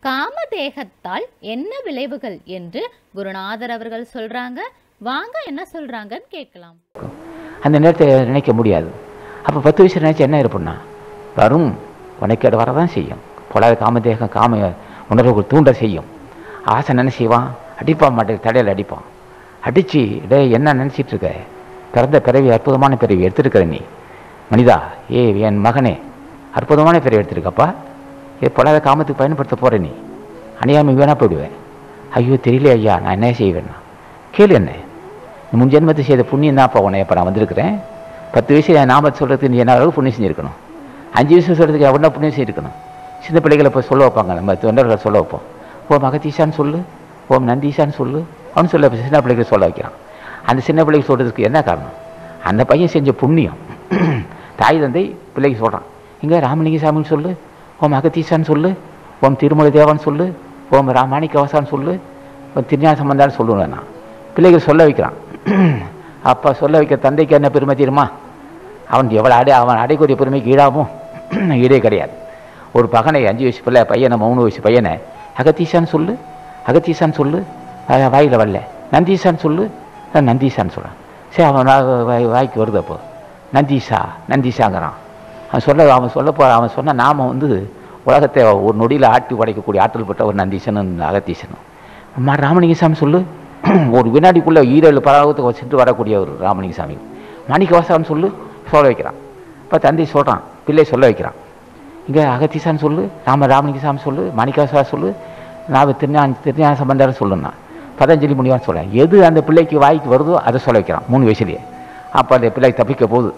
காமதேகத்தால் என்ன விளைவுகள் என்று குருநாதர் அவர்கள் சொல்றாங்க வாங்க என்ன சொல்றாங்கன்னு கேட்கலாம் அந்த நேரத்தை நினைக்க முடியாது அப்போ பத்து வயசு நினைச்சு என்ன இருப்போம்னா வரும் உனக்கேடு வரதான் செய்யும் பொல்லாத காமதேகம் காம உணர்வுகள் தூண்ட செய்யும் ஆசை என்ன செய்வான் அடிப்பான் மாட்டேன் தடையில் அடிப்பான் அடித்து டே என்ன நினச்சிட்டு இருக்க பிறந்த பிறவி அற்புதமான பிறவி எடுத்திருக்கிற நீ மனிதா ஏ என் மகனே அற்புதமான பிறவி எடுத்திருக்கப்பா ஏ பொல்லாத காமத்துக்கு பயன்படுத்த போகிற நீ அணியாமை வேணா போயிடுவேன் ஐயோ தெரியல ஐயா நான் என்ன செய்வேன்னா கேளு என்ன நீ முன் ஜென்மத்தை செய்த புண்ணியம் தான் அப்போ உன்னை இப்போ நான் வந்திருக்கிறேன் பத்து வயசு என் நாமத்தை சொல்கிறதுக்கு நீ என்ன அளவு புண்ணியம் செஞ்சுருக்கணும் அஞ்சு வயசு சொல்கிறதுக்கு எவ்வளோ புண்ணியம் செஞ்சுருக்கணும் சின்ன பிள்ளைகளை போய் சொல்ல வைப்பாங்க நம்ம தொண்டர்களை சொல்ல வைப்போம் ஓம் அகத்தீசான்னு சொல்லு ஓம் நந்தீசான்னு சொல்லு அவனு சொல்ல சின்ன பிள்ளைகளை சொல்ல வைக்கிறான் அந்த சின்ன பிள்ளைக்கு சொல்கிறதுக்கு என்ன காரணம் அந்த பையன் செஞ்ச புண்ணியம் தாய் தந்தை பிள்ளைக்கு சொல்கிறான் இங்கே ராமலிங்க சாமின்னு சொல்லு ஓம் அகத்தீசான்னு சொல்லு ஓம் திருமலை தேவான்னு சொல்லு ஓம் ராமாணிக்கவாசான்னு சொல்லு ஓம் திருஞான சம்பந்தான்னு சொல்லுவேன் நான் பிள்ளைகள் சொல்ல வைக்கிறான் அப்பா சொல்ல வைக்க தந்தைக்கு என்ன பெருமை தெரியுமா அவன் எவ்வளோ அடை அவன் அடைக்கூடிய பெருமைக்கு ஈடாகும் ஈடே கிடையாது ஒரு பகனை அஞ்சு வயசு பிள்ளை பையனை மூணு வயசு பையனை அகத்தீசான்னு சொல்லு அகத்தீசான்னு சொல்லு அஹ் வாயில வரல நந்தீசான்னு சொல்லு நான் நந்தீசான்னு சொல்கிறான் சரி அவன் வா- வாய்- வாய்க்கு வருது அப்போ நந்தீசா நந்தீசாங்கிறான் அவன் சொல்ல அவன் சொல்ல போ அவன் சொன்ன நாம வந்து உலகத்தை ஒரு நொடியில் ஆட்டி உடைக்கக்கூடிய ஆற்றல் பெற்ற ஒரு நந்தீசனும் அகத்தீசனும் அம்மா ராமலிங்கசாமி சொல்லு ஒரு வினாடிக்குள்ளே ஈரேழு பராகத்துக்கு சென்று வரக்கூடிய ஒரு ராமலிங்கசாமி மாணிக்கவாசான்னு சொல்லு சொல்ல வைக்கிறான் இப்போ தந்தை சொல்கிறான் பிள்ளை சொல்ல வைக்கிறான் இங்கே அகத்தீசான்னு சொல்லு ராம ராமலிங்கசாமி சொல்லு மாணிக்கவாசா சொல்லு நான் திருஞான திருஞான சம்பந்தர் சொல்லுன்னா பதஞ்சலி முனிவான் சொல்கிறேன் எது அந்த பிள்ளைக்கு வாய்க்கு வருதோ அதை சொல்ல வைக்கிறான் மூணு வயசுலேயே அப்போ அந்த பிள்ளை தப்பிக்க போகுது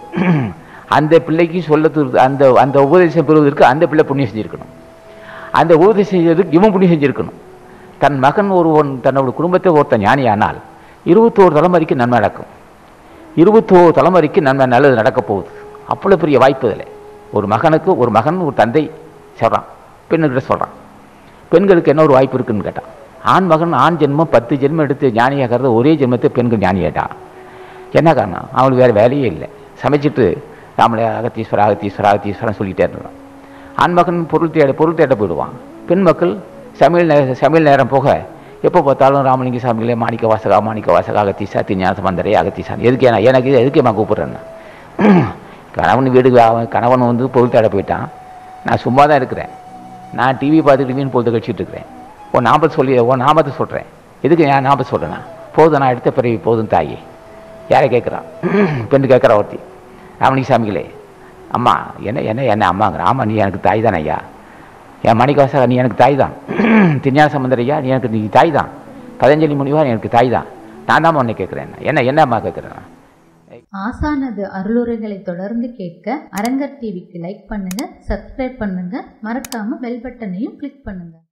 அந்த பிள்ளைக்கு சொல்ல அந்த அந்த உபதேசம் பெறுவதற்கு அந்த பிள்ளை புண்ணியம் செஞ்சுருக்கணும் அந்த உபதேசம் செஞ்சதுக்கு இவன் புண்ணியம் செஞ்சுருக்கணும் தன் மகன் ஒருவன் தன்னோட குடும்பத்தை ஒருத்தன் ஞானியானால் இருபத்தோரு தலைமுறைக்கு நன்மை நடக்கும் இருபத்தோரு தலைமுறைக்கு நன்மை நல்லது நடக்க போகுது அவ்வளோ பெரிய வாய்ப்பு இதில் ஒரு மகனுக்கு ஒரு மகன் ஒரு தந்தை சொல்கிறான் பெண்ணுக்கிட்ட சொல்கிறான் பெண்களுக்கு என்ன ஒரு வாய்ப்பு இருக்குன்னு கேட்டான் ஆண் மகன் ஆண் ஜென்மம் பத்து ஜென்மம் எடுத்து ஞானியாகிறது ஒரே ஜென்மத்தை பெண்கள் ஞானியாட்டான் என்ன காரணம் அவனுக்கு வேறு வேலையே இல்லை சமைச்சிட்டு ராமலே அகத்தீஸ்வரர் அகத்தீஸ்வரர் அகத்தீஸ்வரன் சொல்லிட்டே இருந்தான் ஆண் மகன் பொருள் தேட பொருள் தேட போயிடுவான் பெண் மக்கள் சமையல் நேர சமையல் நேரம் போக எப்போ பார்த்தாலும் ராமலிங்க சாமிகளே மாணிக்க வாசகா மாணிக்க வாசகா அகத்தீசா திருஞான சம்பந்தரே அகத்தீசான் எதுக்கு நான் எனக்கு எதுக்கு நான் கூப்பிட்றேன்னு கணவன் வீடு அவன் கணவன் வந்து பொருள் தேட போயிட்டான் நான் சும்மா தான் இருக்கிறேன் நான் டிவி பார்த்துட்டு மீன் பொழுது கழிச்சிட்டு இருக்கிறேன் உன் நாமத்தை சொல்லி உன் நாமத்தை சொல்கிறேன் எதுக்கு நான் நாமத்தை சொல்கிறேன்னா போதும் நான் எடுத்த பிறவி போதும் தாயி யாரை கேட்குறான் பெண்ணு கேட்குறா ஒருத்தி ராமலிங்க சாமிகளே அம்மா என்ன என்ன என்ன அம்மாங்கிற ஆமாம் நீ எனக்கு தாய் தான் ஐயா என் மணிக்கவாசா நீ எனக்கு தாய் தான் திருஞான சம்பந்தர் ஐயா நீ எனக்கு நீ தாய் தான் பதஞ்சலி முனிவா நீ எனக்கு தாய் தான் நான் தான் உன்னை கேட்குறேன் என்ன என்ன அம்மா கேட்குறேன் ஆசானது அருளுரைகளை தொடர்ந்து கேட்க அரங்கர் டிவிக்கு லைக் பண்ணுங்க சப்ஸ்கிரைப் பண்ணுங்க மறக்காம பெல் பட்டனையும் கிளிக் பண்ணுங்க